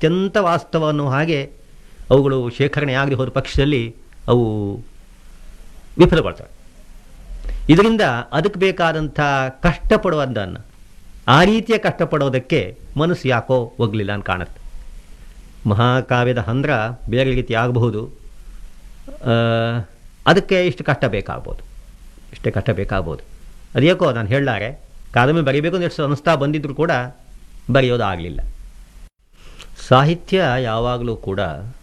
ಅತ್ಯಂತ ವಾಸ್ತವವನ್ನು ಹಾಗೆ ಅವುಗಳು ಶೇಖರಣೆ ಆಗದೆ ಹೋದ ಪಕ್ಷದಲ್ಲಿ ಅವು ವಿಫಲಗೊಳ್ತವೆ ಇದರಿಂದ ಅದಕ್ಕೆ ಬೇಕಾದಂಥ ಕಷ್ಟಪಡುವುದನ್ನು ಆ ರೀತಿಯ ಕಷ್ಟಪಡೋದಕ್ಕೆ ಮನಸ್ಸು ಯಾಕೋ ಒಗ್ಲಿಲ್ಲ ಅಂತ ಕಾಣುತ್ತೆ ಮಹಾಕಾವ್ಯದ ಹಂದ್ರ ಬೇರೆ ರೀತಿ ಆಗಬಹುದು ಆ, ಅದಕ್ಕೆ ಇಷ್ಟು ಕಷ್ಟ ಬೇಕಾಗ್ಬೋದು ಇಷ್ಟೇ ಕಷ್ಟ ಬೇಕಾಗ್ಬೋದು ಅದೇಕೋ ನಾನು ಹೇಳಲಾರೆ ಕಾದಂಬರಿ ಬರೀಬೇಕು ಅಂತ ಎಷ್ಟು ಅನಿಸ್ತಾ ಬಂದಿದ್ರು ಕೂಡ ಬರೆಯೋದು ಆಗಲಿಲ್ಲ ಸಾಹಿತ್ಯ ಯಾವಾಗಲೂ ಕೂಡ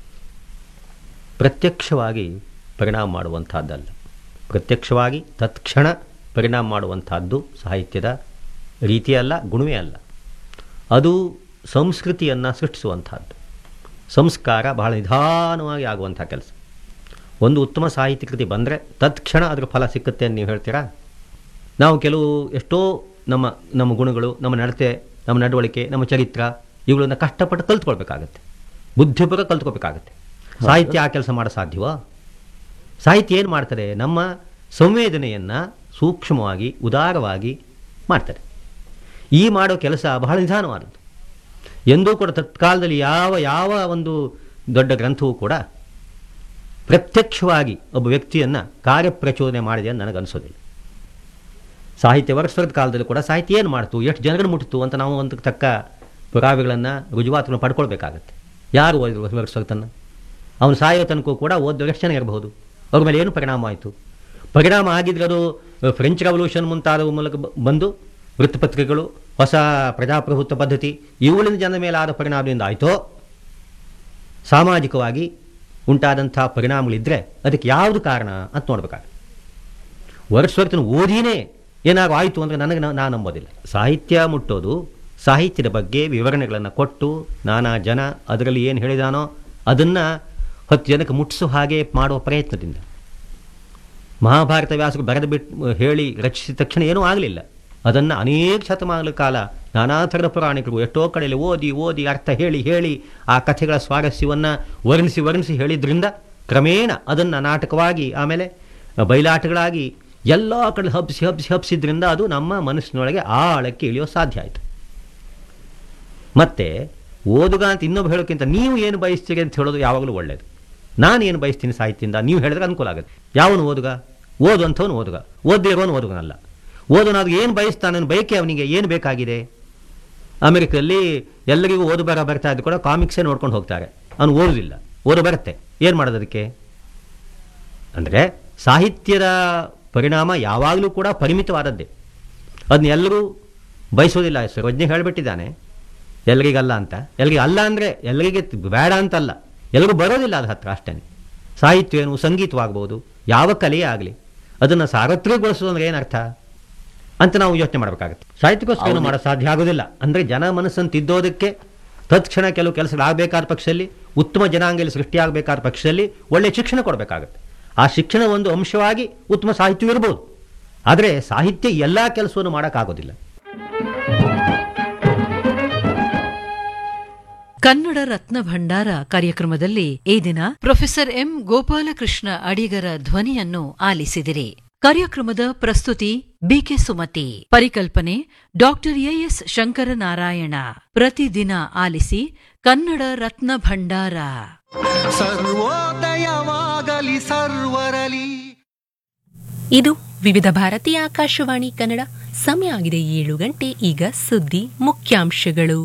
ಪ್ರತ್ಯಕ್ಷವಾಗಿ ಪರಿಣಾಮ ಮಾಡುವಂಥದ್ದಲ್ಲ ಪ್ರತ್ಯಕ್ಷವಾಗಿ ತತ್ಕ್ಷಣ ಪರಿಣಾಮ ಮಾಡುವಂಥದ್ದು ಸಾಹಿತ್ಯದ ರೀತಿಯಲ್ಲ ಗುಣವೇ ಅಲ್ಲ ಅದು ಸಂಸ್ಕೃತಿಯನ್ನು ಸೃಷ್ಟಿಸುವಂಥದ್ದು ಸಂಸ್ಕಾರ ಬಹಳ ನಿಧಾನವಾಗಿ ಆಗುವಂಥ ಕೆಲಸ ಒಂದು ಉತ್ತಮ ಸಾಹಿತ್ಯ ಕೃತಿ ಬಂದರೆ ತತ್ಕ್ಷಣ ಅದರ ಫಲ ಸಿಕ್ಕುತ್ತೆ ಅಂತ ನೀವು ಹೇಳ್ತೀರಾ ನಾವು ಕೆಲವು ಎಷ್ಟೋ ನಮ್ಮ ನಮ್ಮ ಗುಣಗಳು ನಮ್ಮ ನಡತೆ ನಮ್ಮ ನಡವಳಿಕೆ ನಮ್ಮ ಚರಿತ್ರ ಇವುಗಳನ್ನ ಕಷ್ಟಪಟ್ಟು ಕಲ್ತ್ಕೊಳ್ಬೇಕಾಗತ್ತೆ ಬುದ್ಧಿಪೂರ್ವಕ ಕಲ್ತ್ಕೋಬೇಕಾಗತ್ತೆ ಸಾಹಿತ್ಯ ಆ ಕೆಲಸ ಮಾಡೋ ಸಾಧ್ಯವೋ ಸಾಹಿತ್ಯ ಏನು ಮಾಡ್ತದೆ ನಮ್ಮ ಸಂವೇದನೆಯನ್ನು ಸೂಕ್ಷ್ಮವಾಗಿ ಉದಾರವಾಗಿ ಮಾಡ್ತದೆ ಈ ಮಾಡೋ ಕೆಲಸ ಬಹಳ ನಿಧಾನವಾದದ್ದು ಎಂದೂ ಕೂಡ ತತ್ಕಾಲದಲ್ಲಿ ಯಾವ ಯಾವ ಒಂದು ದೊಡ್ಡ ಗ್ರಂಥವೂ ಕೂಡ ಪ್ರತ್ಯಕ್ಷವಾಗಿ ಒಬ್ಬ ವ್ಯಕ್ತಿಯನ್ನು ಕಾರ್ಯಪ್ರಚೋದನೆ ಮಾಡಿದೆ ಅಂತ ನನಗನ್ಸೋದಿಲ್ಲ ಸಾಹಿತ್ಯ ವರ್ಷದ ಕಾಲದಲ್ಲಿ ಕೂಡ ಸಾಹಿತ್ಯ ಏನು ಮಾಡ್ತು ಎಷ್ಟು ಜನಗಳು ಮುಟ್ಟಿತು ಅಂತ ನಾವು ಒಂದು ತಕ್ಕ ಪುರಾವೆಗಳನ್ನು ರುಜುವಾತುಗಳನ್ನು ಪಡ್ಕೊಳ್ಬೇಕಾಗತ್ತೆ ಯಾರು ಓದಿದ್ರು ವರ್ಷತನ್ನು ಅವನು ಸಾಯೋ ತನಕ ಕೂಡ ಓದೋರು ಎಷ್ಟು ಜನ ಇರಬಹುದು ಅವ್ರ ಮೇಲೆ ಏನು ಪರಿಣಾಮ ಆಯಿತು ಪರಿಣಾಮ ಆಗಿದ್ರೆ ಅದು ಫ್ರೆಂಚ್ ರೆವಲ್ಯೂಷನ್ ಮುಂತಾದವ ಮೂಲಕ ಬ- ಬಂದು ವೃತ್ತಪತ್ರಿಕೆಗಳು ಹೊಸ ಪ್ರಜಾಪ್ರಭುತ್ವ ಪದ್ಧತಿ ಇವುಗಳಿಂದ ಜನರ ಮೇಲೆ ಆದ ಪರಿಣಾಮದಿಂದ ಆಯಿತೋ ಸಾಮಾಜಿಕವಾಗಿ ಉಂಟಾದಂಥ ಪರಿಣಾಮಗಳಿದ್ದರೆ ಅದಕ್ಕೆ ಯಾವುದು ಕಾರಣ ಅಂತ ನೋಡ್ಬೇಕಾಗುತ್ತೆ ವರ್ಷವರ್ತನ ಓದಿನೇ ಏನಾದ್ರು ಆಯಿತು ಅಂದರೆ ನನಗೆ ನಾ- ನಾನು ನಂಬೋದಿಲ್ಲ ಸಾಹಿತ್ಯ ಮುಟ್ಟೋದು ಸಾಹಿತ್ಯದ ಬಗ್ಗೆ ವಿವರಣೆಗಳನ್ನು ಕೊಟ್ಟು ನಾನಾ ಜನ ಅದರಲ್ಲಿ ಏನು ಹೇಳಿದಾನೋ ಅದನ್ನು ಹತ್ತು ಜನಕ್ಕೆ ಮುಟ್ಟಿಸೋ ಹಾಗೆ ಮಾಡುವ ಪ್ರಯತ್ನದಿಂದ ಮಹಾಭಾರತ ವ್ಯಾಸರು ಬರೆದು ಬಿಟ್ಟು ಹೇಳಿ ರಚಿಸಿದ ತಕ್ಷಣ ಏನೂ ಆಗಲಿಲ್ಲ ಅದನ್ನು ಅನೇಕ ಶತಮಾನಗಳ ಕಾಲ ನಾನಾ ಥರದ ಪುರಾಣಿಕರು ಎಷ್ಟೋ ಕಡೆಯಲ್ಲಿ ಓದಿ ಓದಿ ಅರ್ಥ ಹೇಳಿ ಹೇಳಿ ಆ ಕಥೆಗಳ ಸ್ವಾರಸ್ಯವನ್ನು ವರ್ಣಿಸಿ ವರ್ಣಿಸಿ ಹೇಳಿದ್ರಿಂದ ಕ್ರಮೇಣ ಅದನ್ನು ನಾಟಕವಾಗಿ ಆಮೇಲೆ ಬಯಲಾಟಗಳಾಗಿ ಎಲ್ಲ ಕಡೆ ಹಬ್ಬಿಸಿ ಹಬ್ಬಿಸಿ ಹಬ್ಬಿಸಿದ್ರಿಂದ ಅದು ನಮ್ಮ ಮನಸ್ಸಿನೊಳಗೆ ಆಳಕ್ಕೆ ಇಳಿಯೋ ಸಾಧ್ಯ ಆಯಿತು ಮತ್ತೆ ಓದುಗ ಅಂತ ಇನ್ನೊಬ್ಬ ಹೇಳೋಕ್ಕಿಂತ ನೀವು ಏನು ಬಯಸ್ತೀರಿ ಅಂತ ಹೇಳೋದು ಯಾವಾಗಲೂ ಒಳ್ಳೆಯದು ನಾನು ಏನು ಬಯಸ್ತೀನಿ ಸಾಹಿತ್ಯದಿಂದ ನೀವು ಹೇಳಿದ್ರೆ ಅನುಕೂಲ ಆಗುತ್ತೆ ಯಾವನು ಓದುಗ ಓದು ಅಂಥವನು ಓದುಗ ಓದದೇ ಇರೋನು ಓದುಗನಲ್ಲ ಓದೋನಾದ್ರು ಏನು ಬಯಸ್ತಾನೆ ಅನ್ನೋ ಬಯಕೆ ಅವನಿಗೆ ಏನು ಬೇಕಾಗಿದೆ ಅಮೆರಿಕದಲ್ಲಿ ಎಲ್ಲರಿಗೂ ಓದು ಬರ ಬರ್ತಾ ಇದ್ದು ಕೂಡ ಕಾಮಿಕ್ಸೇ ನೋಡ್ಕೊಂಡು ಹೋಗ್ತಾರೆ ಅವನು ಓದುದಿಲ್ಲ ಓದು ಬರುತ್ತೆ ಏನು ಮಾಡೋದು ಅದಕ್ಕೆ ಅಂದರೆ ಸಾಹಿತ್ಯದ ಪರಿಣಾಮ ಯಾವಾಗಲೂ ಕೂಡ ಪರಿಮಿತವಾದದ್ದೇ ಅದನ್ನ ಎಲ್ಲರೂ ಬಯಸೋದಿಲ್ಲ ಸರ್ವಜ್ಞ ಹೇಳಿಬಿಟ್ಟಿದ್ದಾನೆ ಎಲ್ರಿಗಲ್ಲ ಅಂತ ಎಲ್ರಿಗೆ ಅಲ್ಲ ಅಂದರೆ ಎಲ್ಲರಿಗೆ ಬೇಡ ಅಂತಲ್ಲ ಎಲ್ರಿಗೂ ಬರೋದಿಲ್ಲ ಅದು ಹತ್ರ ಅಷ್ಟೇ ಸಾಹಿತ್ಯ ಏನು ಸಂಗೀತವಾಗ್ಬೋದು ಯಾವ ಕಲೆಯೇ ಆಗಲಿ ಅದನ್ನು ಸಾರ್ವತ್ರಿಕಗೊಳಿಸೋದು ಅಂದ್ರೆ ಏನರ್ಥ ಅಂತ ನಾವು ಯೋಚನೆ ಮಾಡಬೇಕಾಗುತ್ತೆ ಸಾಹಿತ್ಯಕ್ಕೋಸ್ಕರ ಏನು ಮಾಡೋ ಸಾಧ್ಯ ಆಗೋದಿಲ್ಲ ಅಂದರೆ ಜನ ಮನಸ್ಸನ್ನು ತಿದ್ದೋದಕ್ಕೆ ತತ್ಕ್ಷಣ ಕೆಲವು ಕೆಲಸಗಳಾಗಬೇಕಾದ ಪಕ್ಷದಲ್ಲಿ ಉತ್ತಮ ಜನಾಂಗದಲ್ಲಿ ಸೃಷ್ಟಿಯಾಗಬೇಕಾದ ಪಕ್ಷದಲ್ಲಿ ಒಳ್ಳೆಯ ಶಿಕ್ಷಣ ಕೊಡಬೇಕಾಗುತ್ತೆ ಆ ಶಿಕ್ಷಣ ಒಂದು ಅಂಶವಾಗಿ ಉತ್ತಮ ಸಾಹಿತ್ಯ ಇರ್ಬೋದು ಆದರೆ ಸಾಹಿತ್ಯ ಎಲ್ಲ ಕೆಲಸವನ್ನು ಮಾಡೋಕ್ಕಾಗೋದಿಲ್ಲ ಕನ್ನಡ ರತ್ನ ಭಂಡಾರ ಕಾರ್ಯಕ್ರಮದಲ್ಲಿ ಈ ದಿನ ಪ್ರೊಫೆಸರ್ ಎಂ ಗೋಪಾಲಕೃಷ್ಣ ಅಡಿಗರ ಧ್ವನಿಯನ್ನು ಆಲಿಸಿದಿರಿ ಕಾರ್ಯಕ್ರಮದ ಪ್ರಸ್ತುತಿ ಬಿಕೆ ಸುಮತಿ ಪರಿಕಲ್ಪನೆ ಡಾಕ್ಟರ್ ಎಎಸ್ ಶಂಕರನಾರಾಯಣ ಪ್ರತಿದಿನ ಆಲಿಸಿ ಕನ್ನಡ ರತ್ನ ಭಂಡಾರ ಸರ್ವೋದಯವಾಗಲಿ ಸರ್ವರಲಿ ಇದು ವಿವಿಧ ಭಾರತೀಯ ಆಕಾಶವಾಣಿ ಕನ್ನಡ ಸಮಯ ಆಗಿದೆ ಏಳು ಗಂಟೆ ಈಗ ಸುದ್ದಿ ಮುಖ್ಯಾಂಶಗಳು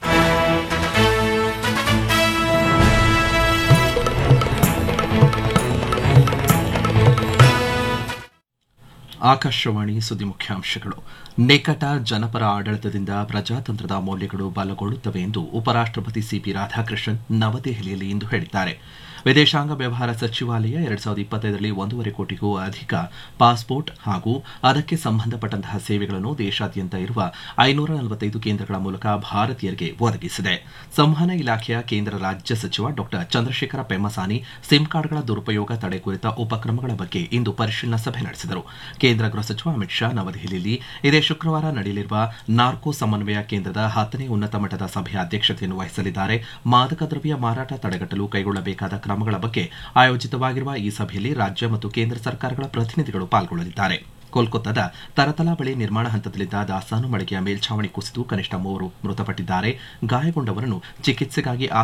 ಆಕಾಶವಾಣಿ ಸುದ್ದಿ ಮುಖ್ಯಾಂಶಗಳು ನಿಕಟ ಜನಪರ ಆಡಳಿತದಿಂದ ಪ್ರಜಾತಂತ್ರದ ಮೌಲ್ಯಗಳು ಬಲಗೊಳ್ಳುತ್ತವೆ ಎಂದು ಉಪರಾಷ್ಟ್ರಪತಿ ಸಿಪಿ ರಾಧಾಕೃಷ್ಣನ್ ನವದೆಹಲಿಯಲ್ಲಿ ಇಂದು ಹೇಳಿದ್ದಾರೆ ವಿದೇಶಾಂಗ ವ್ಯವಹಾರ ಸಚಿವಾಲಯ ಎರಡ್ ಸಾವಿರದ ಇಪ್ಪತ್ತೈದರಲ್ಲಿ ಒಂದೂವರೆ ಕೋಟಿಗೂ ಅಧಿಕ ಪಾಸ್ಪೋರ್ಟ್ ಹಾಗೂ ಅದಕ್ಕೆ ಸಂಬಂಧಪಟ್ಟಂತಹ ಸೇವೆಗಳನ್ನು ದೇಶಾದ್ಯಂತ ಇರುವ ಐನೂರ ನಲವತ್ತೈದು ಕೇಂದ್ರಗಳ ಮೂಲಕ ಭಾರತೀಯರಿಗೆ ಒದಗಿಸಿದೆ ಸಂವಹನ ಇಲಾಖೆಯ ಕೇಂದ್ರ ರಾಜ್ಯ ಸಚಿವ ಡಾ ಚಂದ್ರಶೇಖರ ಪೆಮ್ಮಸಾನಿ ಸಿಮ್ ಕಾರ್ಡ್ಗಳ ದುರುಪಯೋಗ ತಡೆ ಕುರಿತ ಉಪಕ್ರಮಗಳ ಬಗ್ಗೆ ಇಂದು ಪರಿಶೀಲನಾ ಸಭೆ ನಡೆಸಿದರು ಕೇಂದ್ರ ಗೃಹ ಸಚಿವ ಅಮಿತ್ ಶಾ ನವದೆಹಲಿಯಲ್ಲಿ ಇದೇ ಶುಕ್ರವಾರ ನಡೆಯಲಿರುವ ನಾರ್ಕೋ ಸಮನ್ವಯ ಕೇಂದ್ರದ ಹತ್ತನೇ ಉನ್ನತ ಮಟ್ಟದ ಸಭೆಯ ಅಧ್ಯಕ್ಷತೆಯನ್ನು ವಹಿಸಲಿದ್ದಾರೆ ಮಾದಕ ದ್ರವ್ಯ ಮಾರಾಟ ತಡೆಗಟ್ಟಲು ಕೈಗೊಳ್ಳಬೇಕಾದ ಕ್ರಮಗಳ ಬಗ್ಗೆ ಆಯೋಜಿತವಾಗಿರುವ ಈ ಸಭೆಯಲ್ಲಿ ರಾಜ್ಯ ಮತ್ತು ಕೇಂದ್ರ ಸರ್ಕಾರಗಳ ಪ್ರತಿನಿಧಿಗಳು ಪಾಲ್ಗೊಳ್ಳಲಿದ್ದಾರೆ ಕೋಲ್ಕತ್ತಾದ ತರತಲಾ ಬಳಿ ನಿರ್ಮಾಣ ಹಂತದಲ್ಲಿದ್ದ ದಾಸ್ತಾನು ಮಳಿಗೆಯ ಮೇಲ್ಛಾವಣಿ ಕುಸಿದು ಕನಿಷ್ಠ ಮೂವರು ಮೃತಪಟ್ಟಿದ್ದಾರೆ ಗಾಯಗೊಂಡವರನ್ನು ಚಿಕಿತ್ಸೆಗಾಗಿ